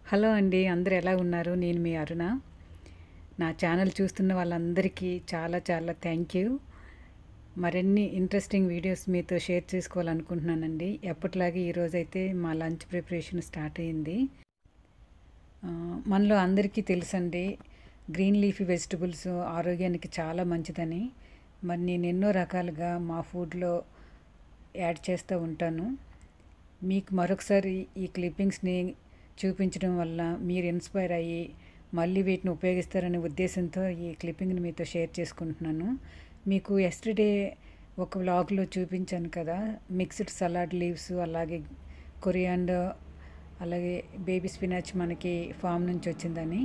hello అండి అందరు ఎలా ఉన్నారు నేను మీ అరుణ నా ఛానల్ చూస్తున్న వాళ్ళందరికీ చాలా చాలా థ్యాంక్ యూ మరిన్ని ఇంట్రెస్టింగ్ వీడియోస్ మీతో షేర్ చేసుకోవాలనుకుంటున్నానండి ఎప్పటిలాగే ఈరోజైతే మా లంచ్ ప్రిపరేషన్ స్టార్ట్ అయింది ఆ, మనలో అందరికీ తెలుసండి గ్రీన్ లీఫీ వెజిటబుల్స్ ఆరోగ్యానికి చాలా మంచిదని మరి నేను ఎన్నో రకాలుగా మా ఫుడ్లో యాడ్ చేస్తూ ఉంటాను మీకు మరొకసారి ఈ క్లిప్పింగ్స్ని చూపించడం వల్ల మీరు ఇన్స్పైర్ అయ్యి మళ్ళీ వీటిని ఉపయోగిస్తారనే ఉద్దేశంతో ఈ క్లిప్పింగ్ని మీతో షేర్ చేసుకుంటున్నాను మీకు ఎస్టర్డే ఒక వ్లాగ్లో చూపించాను కదా మిక్స్డ్ సలాడ్ లీవ్స్ అలాగే కొరియాండర్ అలాగే బేబీ స్పినాచ్ మనకి ఫామ్ నుంచి వచ్చిందని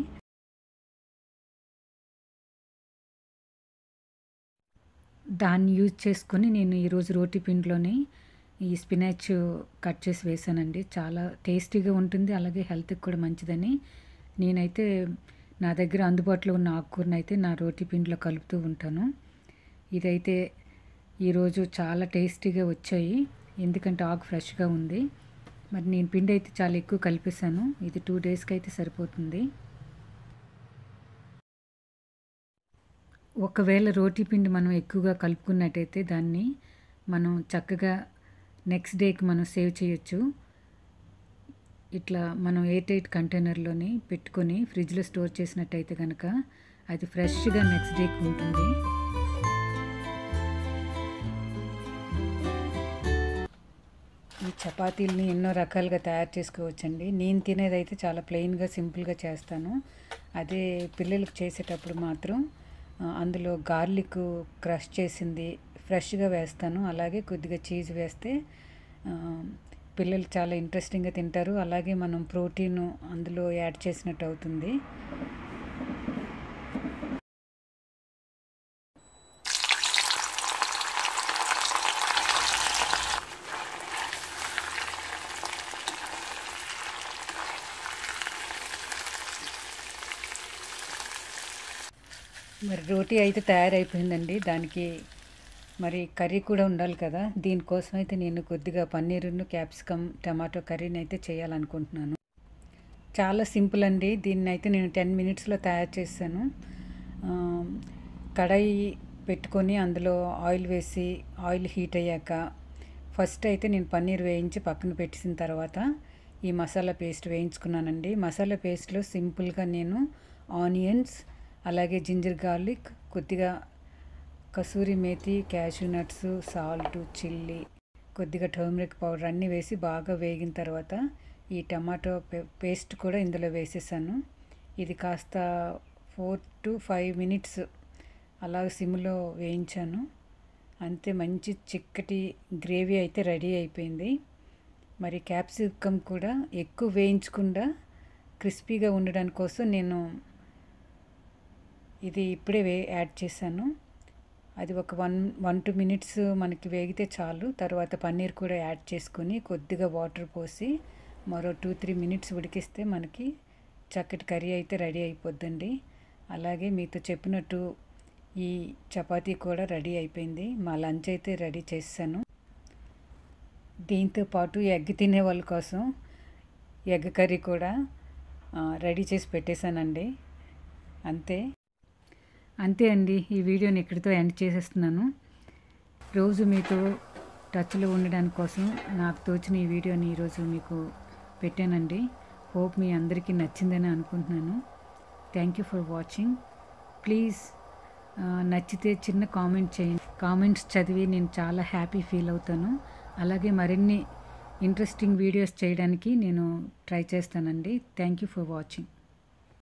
దాన్ని యూజ్ చేసుకొని నేను ఈరోజు రోటి పిండిలోని ఈ స్పినాచ్ కట్ చేసి వేసానండి చాలా టేస్టీగా ఉంటుంది అలాగే హెల్త్కి కూడా మంచిదని నేనైతే నా దగ్గర అందుబాటులో ఉన్న ఆకుకూరని అయితే నా రోటి పిండిలో కలుపుతూ ఉంటాను ఇదైతే ఈరోజు చాలా టేస్టీగా వచ్చాయి ఎందుకంటే ఆకు ఫ్రెష్గా ఉంది మరి నేను పిండి అయితే చాలా ఎక్కువ కలిపేశాను ఇది టూ డేస్కి అయితే సరిపోతుంది ఒకవేళ రోటీ పిండి మనం ఎక్కువగా కలుపుకున్నట్టయితే దాన్ని మనం చక్కగా నెక్స్ట్ డేకి మనం సేవ్ చేయొచ్చు ఇట్లా మనం ఎయిట్ ఎయిట్ కంటైనర్లోని పెట్టుకొని ఫ్రిడ్జ్లో స్టోర్ చేసినట్టయితే కనుక అది ఫ్రెష్గా నెక్స్ట్ డేకి ఉంటుంది ఈ చపాతీలని ఎన్నో రకాలుగా తయారు చేసుకోవచ్చండి నేను తినేది అయితే చాలా ప్లెయిన్గా సింపుల్గా చేస్తాను అదే పిల్లలకు చేసేటప్పుడు మాత్రం ఆ, అందులో గార్లిక్ క్రష్ చేసింది ఫ్రెష్గా వేస్తాను అలాగే కొద్దిగా చీజ్ వేస్తే ఆ, పిల్లలు చాలా ఇంట్రెస్టింగ్గా తింటారు అలాగే మనం ప్రోటీన్ అందులో యాడ్ చేసినట్టు అవుతుంది మరి రోటీ అయితే తయారైపోయిందండి దానికి మరి కర్రీ కూడా ఉండాలి కదా దీనికోసం అయితే నేను కొద్దిగా పన్నీరును క్యాప్సికమ్ టమాటో కర్రీని అయితే చేయాలనుకుంటున్నాను చాలా సింపుల్ అండి దీన్ని అయితే నేను టెన్ మినిట్స్లో తయారు చేశాను ఆ, కడాయి పెట్టుకొని అందులో ఆయిల్ వేసి ఆయిల్ హీట్ అయ్యాక ఫస్ట్ అయితే నేను పన్నీర్ వేయించి పక్కన పెట్టేసిన తర్వాత ఈ మసాలా పేస్ట్ వేయించుకున్నానండి మసాలా పేస్ట్లో సింపుల్గా నేను ఆనియన్స్ అలాగే జింజర్ గార్లిక్ కొద్దిగా kasuri methi cashew nuts salt chilli కొద్దిగా టర్మరిక్ పౌడర్ అన్నీ వేసి బాగా వేగిన తర్వాత ఈ టమాటో పే- పేస్ట్ కూడా ఇందులో వేసేసాను ఇది కాస్త ఫోర్ టు ఫైవ్ మినిట్స్ అలా సిమ్లో వేయించాను అంతే మంచి చిక్కటి గ్రేవీ అయితే రెడీ అయిపోయింది మరి క్యాప్సికమ్ కూడా ఎక్కువ వేయించకుండా క్రిస్పీగా ఉండడానికి కోసం నేను ఇది ఇప్పుడే వే యాడ్ చేశాను అది ఒక వన్ వన్ టూ మినిట్స్ మనకి వేగితే చాలు తర్వాత పన్నీర్ కూడా యాడ్ చేసుకొని కొద్దిగా వాటర్ పోసి మరో టూ త్రీ మినిట్స్ ఉడికిస్తే మనకి చక్కటి కర్రీ అయితే రెడీ అయిపోద్దండి అలాగే మీతో చెప్పినట్టు ఈ చపాతీ కూడా రెడీ అయిపోయింది మా లంచ్ అయితే రెడీ చేశాను దీంతో పాటు ఎగ్ తినే వాళ్ళ కోసం ఎగ్ కర్రీ కూడా ఆ, రెడీ చేసి పెట్టేశానండి అంతే అంతే అండి ఈ వీడియోని ఇక్కడితో ఎండ్ చేసేస్తున్నాను రోజు మీతో టచ్లో ఉండడానికి కోసం నాకు తోచిన ఈ వీడియోని ఈరోజు మీకు పెట్టానండి హోప్ మీ అందరికీ నచ్చిందని అనుకుంటున్నాను thank you for watching please నచ్చితే చిన్న కామెంట్ చేయండి కామెంట్స్ చదివి నేను చాలా హ్యాపీ ఫీల్ అవుతాను అలాగే మరిన్ని ఇంట్రెస్టింగ్ వీడియోస్ చేయడానికి నేను ట్రై చేస్తానండి థ్యాంక్ యూ ఫర్ వాచింగ్